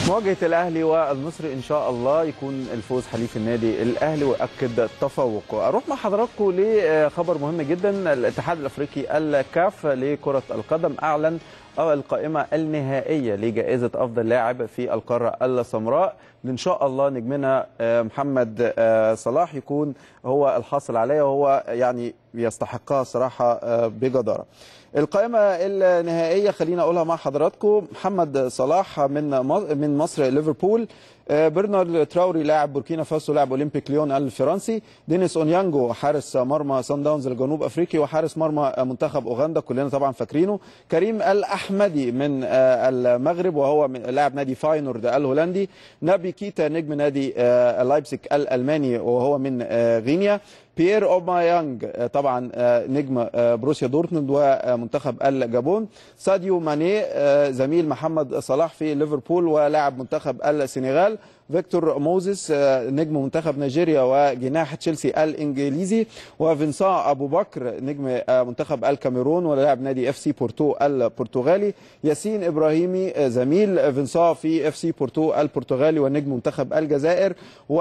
مواجهة الأهلي والمصري إن شاء الله يكون الفوز حليف النادي الأهلي ويأكد التفوق أروح مع حضراتكم لخبر مهم جدا الاتحاد الأفريقي الكاف لكرة القدم أعلن القائمة النهائية لجائزة أفضل لاعب في القارة السمراء إن شاء الله نجمنا محمد صلاح يكون هو الحاصل عليها وهو يعني يستحقها صراحة بجدارة القائمة النهائية خلينا أقولها مع حضراتكم محمد صلاح من من مصر ليفربول برنارد تراوري لاعب بوركينا فاسو لاعب اولمبيك ليون الفرنسي دينيس اونيانجو حارس مرمى سان داونز الجنوب افريقي وحارس مرمى منتخب اوغندا كلنا طبعا فاكرينه كريم الاحمدي من المغرب وهو لاعب نادي فاينورد الهولندي نبي كيتا نجم نادي لايبسك الالماني وهو من غينيا بيير اوبايانج طبعا نجم بروسيا دورتموند ومنتخب الجابون ساديو ماني زميل محمد صلاح في ليفربول ولاعب منتخب السنغال فيكتور موزيس نجم منتخب نيجيريا وجناح تشيلسي الانجليزي وفينسان ابو بكر نجم منتخب الكاميرون ولاعب نادي اف سي بورتو البرتغالي ياسين ابراهيمي زميل فينسان في اف سي بورتو البرتغالي ونجم منتخب الجزائر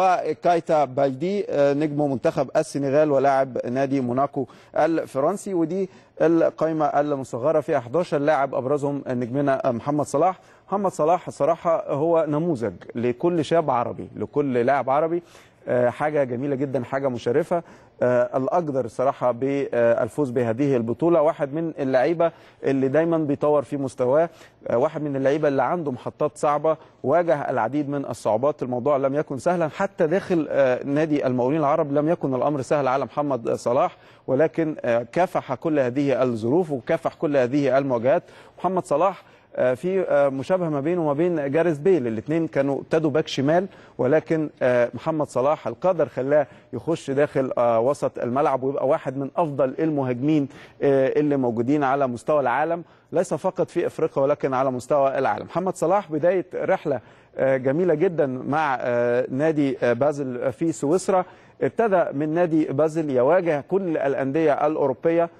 وكايتا بايدي نجم منتخب السنغال ولاعب نادي موناكو الفرنسي ودي القائمه المصغره فيها 11 لاعب ابرزهم نجمنا محمد صلاح محمد صلاح صراحة هو نموذج لكل شاب عربي لكل لاعب عربي حاجة جميلة جدا حاجة مشرفة الأقدر صراحة بالفوز بهذه البطولة واحد من اللعيبة اللي دايما بيطور في مستواه واحد من اللعيبة اللي عنده محطات صعبة واجه العديد من الصعوبات الموضوع لم يكن سهلا حتى داخل نادي المقاولين العرب لم يكن الأمر سهل على محمد صلاح ولكن كافح كل هذه الظروف وكافح كل هذه المواجهات محمد صلاح في مشابهه ما بينه وما بين جاريث بيل الاثنين كانوا ابتدوا باك شمال ولكن محمد صلاح القدر خلاه يخش داخل وسط الملعب ويبقى واحد من افضل المهاجمين اللي موجودين على مستوى العالم ليس فقط في افريقيا ولكن على مستوى العالم محمد صلاح بدايه رحله جميله جدا مع نادي بازل في سويسرا ابتدى من نادي بازل يواجه كل الانديه الاوروبيه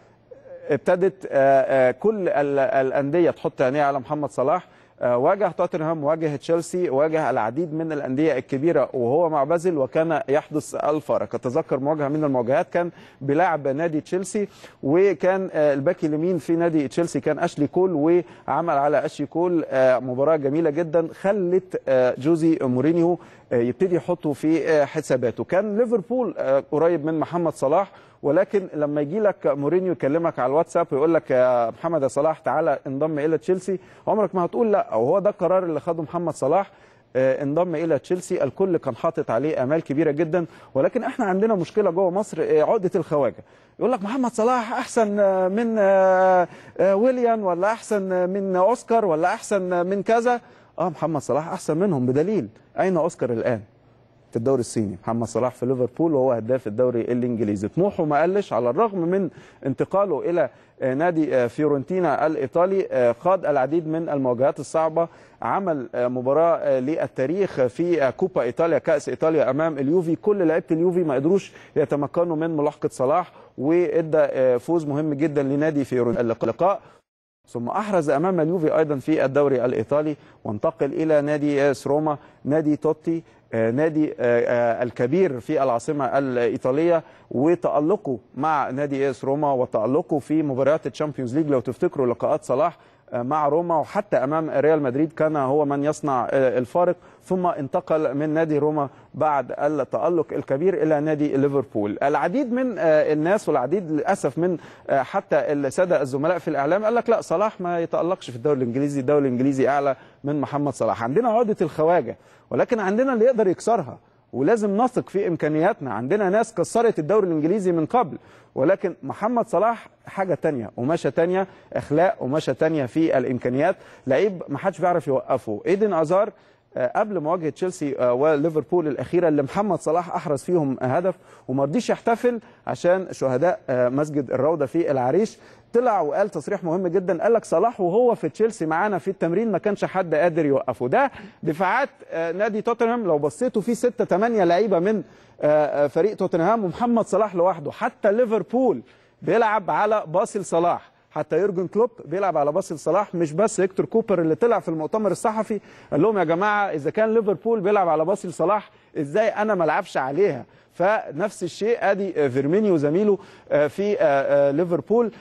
ابتدت كل الانديه تحط عينيها على محمد صلاح واجه توتنهام واجه تشيلسي واجه العديد من الانديه الكبيره وهو مع بازل وكان يحدث الفارق اتذكر مواجهه من المواجهات كان بيلاعب نادي تشيلسي وكان الباك اليمين في نادي تشيلسي كان اشلي كول وعمل على اشلي كول مباراه جميله جدا خلت جوزي مورينيو يبتدي يحطه في حساباته كان ليفربول قريب من محمد صلاح ولكن لما يجي لك مورينيو يكلمك على الواتساب ويقول لك يا محمد يا صلاح تعالى انضم الى تشيلسي عمرك ما هتقول لا او هو ده القرار اللي خده محمد صلاح انضم الى تشيلسي الكل كان حاطط عليه امال كبيره جدا ولكن احنا عندنا مشكله جوه مصر عقده الخواجه يقول لك محمد صلاح احسن من ويليام ولا احسن من اوسكار ولا احسن من كذا اه محمد صلاح احسن منهم بدليل اين اوسكار الان في الدوري الصيني محمد صلاح في ليفربول وهو هداف الدوري الانجليزي طموحه ما قلش على الرغم من انتقاله الى نادي فيورنتينا الايطالي خاض العديد من المواجهات الصعبه عمل مباراه للتاريخ في كوبا ايطاليا كاس ايطاليا امام اليوفي كل لعيبه اليوفي ما قدروش يتمكنوا من ملاحقه صلاح وادى فوز مهم جدا لنادي فيورنتينا اللقاء ثم احرز امام اليوفي ايضا في الدوري الايطالي وانتقل الى نادي اس روما نادي توتي نادي الكبير في العاصمه الايطاليه وتالقه مع نادي اس روما وتالقه في مباريات الشامبيونز ليج لو تفتكروا لقاءات صلاح مع روما وحتى امام ريال مدريد كان هو من يصنع الفارق ثم انتقل من نادي روما بعد التالق الكبير الى نادي ليفربول العديد من الناس والعديد للاسف من حتى الساده الزملاء في الاعلام قال لك لا صلاح ما يتالقش في الدوري الانجليزي الدوري الانجليزي اعلى من محمد صلاح عندنا عقده الخواجه ولكن عندنا اللي يقدر يكسرها ولازم نثق في امكانياتنا عندنا ناس كسرت الدوري الانجليزي من قبل ولكن محمد صلاح حاجه تانية قماشه تانية اخلاق قماشه تانية في الامكانيات لعيب ما حدش بيعرف يوقفه ايدن ازار قبل مواجهه تشيلسي وليفربول الاخيره اللي محمد صلاح احرز فيهم هدف وما رضيش يحتفل عشان شهداء مسجد الروضه في العريش طلع وقال تصريح مهم جدا قال لك صلاح وهو في تشيلسي معانا في التمرين ما كانش حد قادر يوقفه ده دفاعات نادي توتنهام لو بصيتوا في 6 8 لعيبه من فريق توتنهام ومحمد صلاح لوحده حتى ليفربول بيلعب على باصي لصلاح حتى يورجن كلوب بيلعب على باص لصلاح مش بس هيكتور كوبر اللي طلع في المؤتمر الصحفي قال لهم يا جماعه اذا كان ليفربول بيلعب على باص لصلاح ازاي انا ما العبش عليها فنفس الشيء ادي فيرمينيو زميله في ليفربول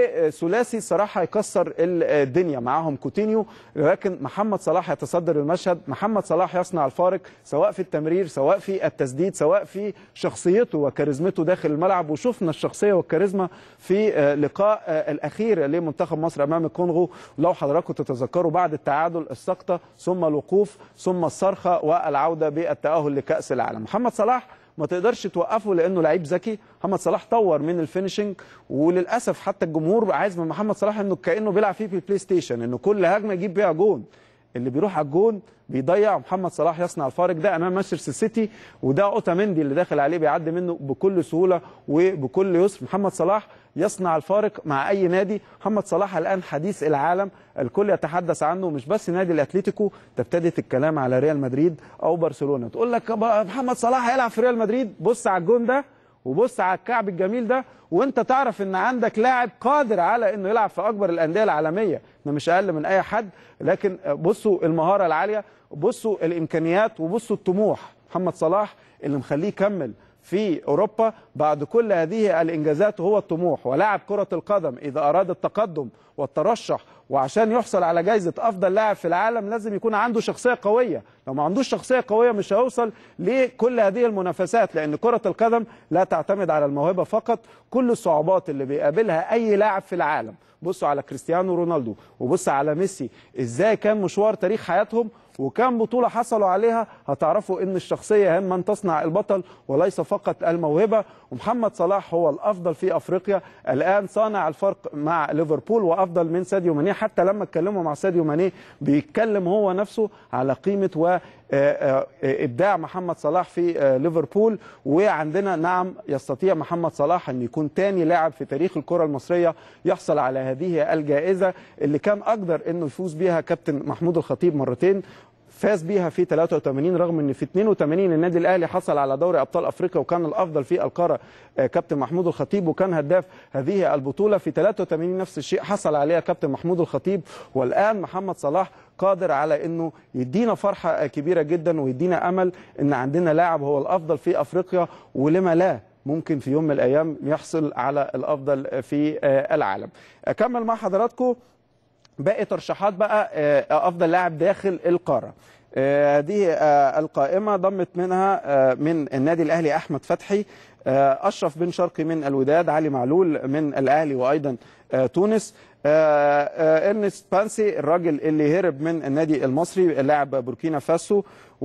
وثلاثي صراحه هيكسر الدنيا معاهم كوتينيو لكن محمد صلاح يتصدر المشهد محمد صلاح يصنع الفارق سواء في التمرير سواء في التسديد سواء في شخصيته وكاريزمته داخل الملعب وشفنا الشخصيه والكاريزما في لقاء الاخير لمنتخب مصر امام الكونغو لو حضراتكم تتذكروا بعد التعادل السقطه ثم الوقوف ثم الصرخه والعوده بالتاهل لكاس العالم محمد صلاح ما تقدرش توقفه لانه لعيب ذكي محمد صلاح طور من الفينشنج وللاسف حتى الجمهور عايز من محمد صلاح انه كانه بيلعب فيه في البلاي ستيشن انه كل هجمه يجيب بيها جون اللي بيروح على الجون بيضيع محمد صلاح يصنع الفارق ده امام مانشستر سيتي وده اوتاميندي اللي داخل عليه بيعدي منه بكل سهوله وبكل يسر محمد صلاح يصنع الفارق مع اي نادي محمد صلاح الان حديث العالم الكل يتحدث عنه مش بس نادي الاتليتيكو تبتدت الكلام على ريال مدريد او برشلونه تقول لك محمد صلاح هيلعب في ريال مدريد بص على الجون ده وبص على الكعب الجميل ده وانت تعرف ان عندك لاعب قادر على انه يلعب في اكبر الانديه العالميه انه مش اقل من اي حد لكن بصوا المهاره العاليه بصوا الامكانيات وبصوا الطموح محمد صلاح اللي مخليه يكمل في اوروبا بعد كل هذه الانجازات هو الطموح ولاعب كره القدم اذا اراد التقدم والترشح وعشان يحصل على جائزه افضل لاعب في العالم لازم يكون عنده شخصيه قويه لو ما عندوش شخصيه قويه مش هيوصل لكل هذه المنافسات لان كره القدم لا تعتمد على الموهبه فقط كل الصعوبات اللي بيقابلها اي لاعب في العالم بصوا على كريستيانو رونالدو وبص على ميسي ازاي كان مشوار تاريخ حياتهم وكم بطولة حصلوا عليها هتعرفوا ان الشخصية هي من تصنع البطل وليس فقط الموهبة ومحمد صلاح هو الافضل في افريقيا الان صانع الفرق مع ليفربول وافضل من ساديو ماني حتى لما اتكلموا مع ساديو ماني بيتكلم هو نفسه على قيمة و ابداع محمد صلاح في ليفربول وعندنا نعم يستطيع محمد صلاح ان يكون ثاني لاعب في تاريخ الكره المصريه يحصل على هذه الجائزه اللي كان اقدر انه يفوز بها كابتن محمود الخطيب مرتين فاز بيها في 83 رغم ان في 82 النادي الاهلي حصل على دوري ابطال افريقيا وكان الافضل في القاره كابتن محمود الخطيب وكان هداف هذه البطوله في 83 نفس الشيء حصل عليها كابتن محمود الخطيب والان محمد صلاح قادر على انه يدينا فرحه كبيره جدا ويدينا امل ان عندنا لاعب هو الافضل في افريقيا ولما لا ممكن في يوم من الايام يحصل على الافضل في العالم اكمل مع حضراتكم باقي ترشيحات بقى افضل لاعب داخل القاره هذه القائمه ضمت منها من النادي الاهلي احمد فتحي اشرف بن شرقي من الوداد علي معلول من الاهلي وايضا تونس ارنست بانسي الراجل اللي هرب من النادي المصري لاعب بوركينا فاسو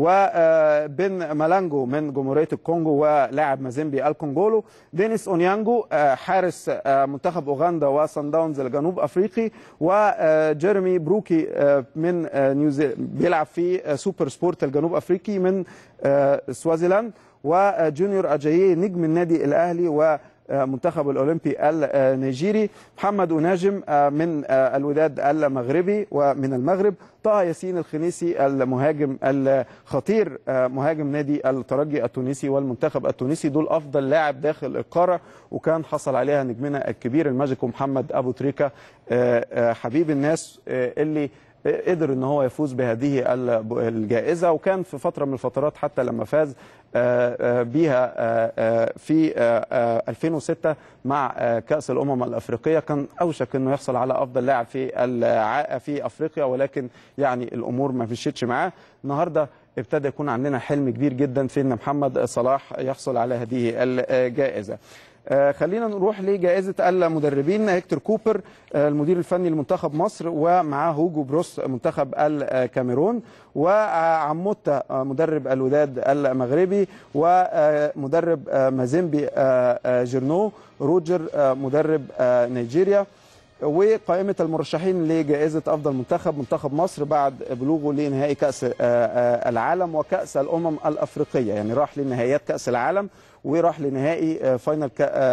وبن مالانجو من جمهوريه الكونغو ولاعب مازيمبي الكونغولو دينيس اونيانجو حارس منتخب اوغندا وصن داونز الجنوب افريقي وجيرمي بروكي من نيوزي بيلعب في سوبر سبورت الجنوب افريقي من سوازيلاند وجونيور اجاييه نجم النادي الاهلي و منتخب الاولمبي النيجيري محمد اناجم من الوداد المغربي ومن المغرب طه ياسين الخنيسي المهاجم الخطير مهاجم نادي الترجي التونسي والمنتخب التونسي دول افضل لاعب داخل القاره وكان حصل عليها نجمنا الكبير الماجيك محمد ابو تريكه حبيب الناس اللي قدر ان هو يفوز بهذه الجائزه وكان في فتره من الفترات حتى لما فاز بيها في 2006 مع كاس الامم الافريقيه كان اوشك انه يحصل على افضل لاعب في في افريقيا ولكن يعني الامور ما مشيتش معاه النهارده ابتدى يكون عندنا حلم كبير جدا في ان محمد صلاح يحصل على هذه الجائزه آه خلينا نروح لجائزة المدربين هيكتور كوبر آه المدير الفني لمنتخب مصر ومعاه هوجو بروس منتخب الكاميرون وعموتا آه مدرب الوداد المغربي ومدرب مازيمبي جيرنو روجر مدرب نيجيريا وقائمة المرشحين لجائزة أفضل منتخب منتخب مصر بعد بلوغه لنهائي كأس العالم وكأس الأمم الأفريقية يعني راح لنهائيات كأس العالم وراح لنهائي فاينل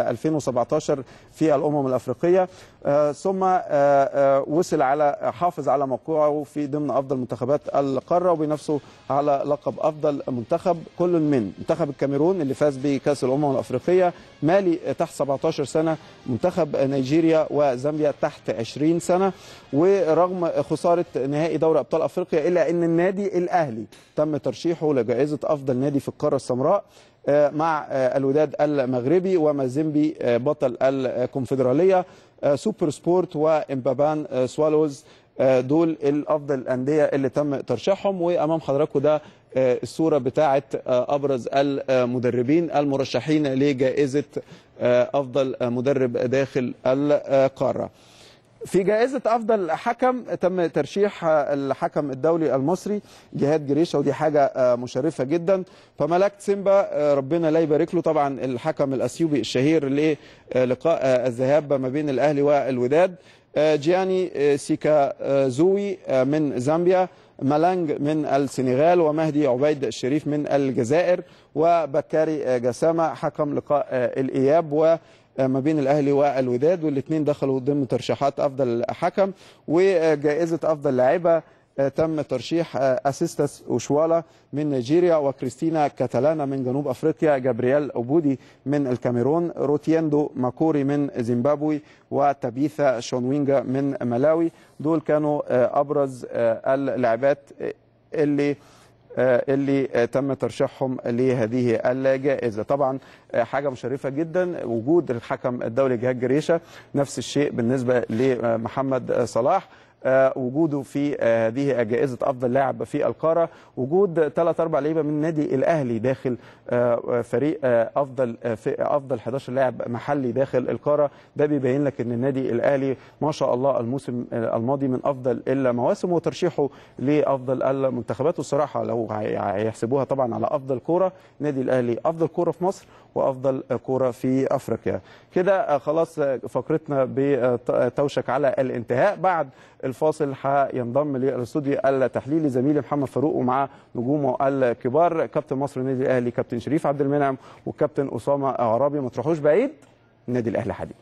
2017 في الامم الافريقيه ثم وصل على حافظ على موقعه في ضمن افضل منتخبات القاره وبنفسه على لقب افضل منتخب كل من منتخب الكاميرون اللي فاز بكاس الامم الافريقيه مالي تحت 17 سنه منتخب نيجيريا وزامبيا تحت 20 سنه ورغم خساره نهائي دوري ابطال افريقيا الا ان النادي الاهلي تم ترشيحه لجائزه افضل نادي في القاره السمراء مع الوداد المغربي ومازيمبي بطل الكونفدراليه سوبر سبورت وامبابان سوالوز دول الافضل الانديه اللي تم ترشيحهم وامام حضراتكم ده الصوره بتاعه ابرز المدربين المرشحين لجائزه افضل مدرب داخل القاره. في جائزة أفضل حكم تم ترشيح الحكم الدولي المصري جهاد جريشة ودي حاجة مشرفة جدا فملكت سيمبا ربنا لا يبارك له طبعا الحكم الأثيوبي الشهير للقاء الذهاب ما بين الأهلي والوداد جياني سيكا زوي من زامبيا مالانج من السنغال ومهدي عبيد الشريف من الجزائر وبكاري جسامة حكم لقاء الإياب و ما بين الاهلي والوداد والاثنين دخلوا ضمن ترشيحات افضل حكم وجائزه افضل لاعبه تم ترشيح اسيستاس اوشوالا من نيجيريا وكريستينا كاتالانا من جنوب افريقيا جابرييل اوبودي من الكاميرون روتياندو ماكوري من زيمبابوي وتابيثا شونوينجا من ملاوي دول كانوا ابرز اللاعبات اللي اللي تم ترشيحهم لهذه الجائزة طبعا حاجة مشرفة جدا وجود الحكم الدولي جهاد جريشة نفس الشيء بالنسبة لمحمد صلاح وجوده في هذه جائزة أفضل لاعب في القارة وجود ثلاث أربع لعيبة من النادي الأهلي داخل فريق أفضل في أفضل 11 لاعب محلي داخل القارة ده بيبين لك أن النادي الأهلي ما شاء الله الموسم الماضي من أفضل المواسم وترشيحه لأفضل المنتخبات والصراحة لو هيحسبوها طبعا على أفضل كورة النادي الأهلي أفضل كورة في مصر وأفضل كورة في أفريقيا كده خلاص فقرتنا بتوشك على الانتهاء بعد الفاصل هينضم للاستوديو التحليلي زميلي محمد فاروق ومعاه نجومه الكبار كابتن مصر النادي الاهلي كابتن شريف عبد المنعم والكابتن اسامه عرابي ما تروحوش بعيد النادي الاهلي حديد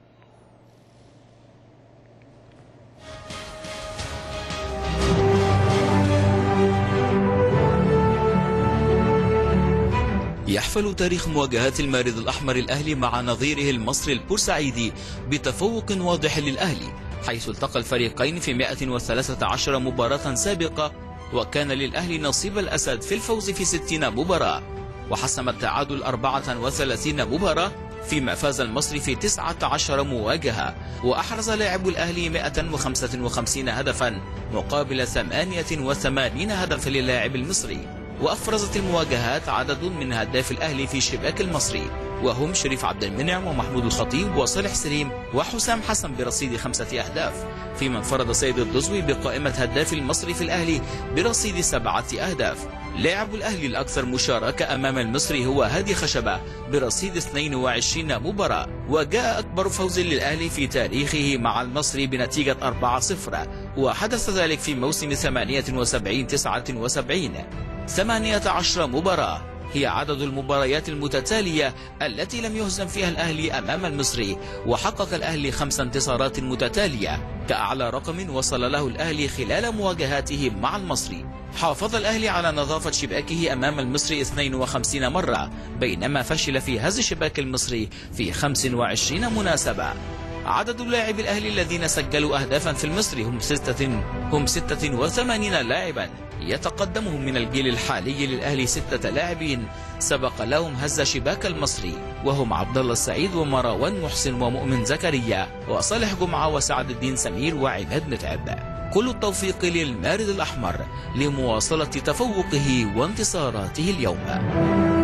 يحفل تاريخ مواجهات المارد الأحمر الأهلي مع نظيره المصري البورسعيدي بتفوق واضح للأهلي حيث التقى الفريقين في 113 مباراة سابقة وكان للأهلي نصيب الأسد في الفوز في 60 مباراة وحسم التعادل 34 مباراة فيما فاز المصري في 19 مواجهة وأحرز لاعب الأهلي 155 هدفا مقابل 88 هدفا للاعب المصري وأفرزت المواجهات عدد من هداف الأهلي في شباك المصري وهم شريف عبد المنعم ومحمود الخطيب وصالح سليم وحسام حسن برصيد خمسة أهداف فيما انفرد سيد الدزوي بقائمة هداف المصري في الأهلي برصيد سبعة أهداف لاعب الأهلي الأكثر مشاركة أمام المصري هو هادي خشبة برصيد 22 مباراة وجاء أكبر فوز للأهلي في تاريخه مع المصري بنتيجة 4-0 وحدث ذلك في موسم 78-79 18 مباراة هي عدد المباريات المتتالية التي لم يهزم فيها الأهلي أمام المصري وحقق الأهلي خمس انتصارات متتالية كأعلى رقم وصل له الأهلي خلال مواجهاته مع المصري حافظ الأهلي على نظافة شباكه أمام المصري 52 مرة بينما فشل في هز شباك المصري في 25 مناسبة عدد لاعبي الأهلي الذين سجلوا أهدافا في المصري هم ستة هم 86 لاعبا يتقدمهم من الجيل الحالي للأهلي ستة لاعبين سبق لهم هز شباك المصري وهم عبد الله السعيد ومروان محسن ومؤمن زكريا وصالح جمعة وسعد الدين سمير وعماد متعب كل التوفيق للمارد الأحمر لمواصلة تفوقه وانتصاراته اليوم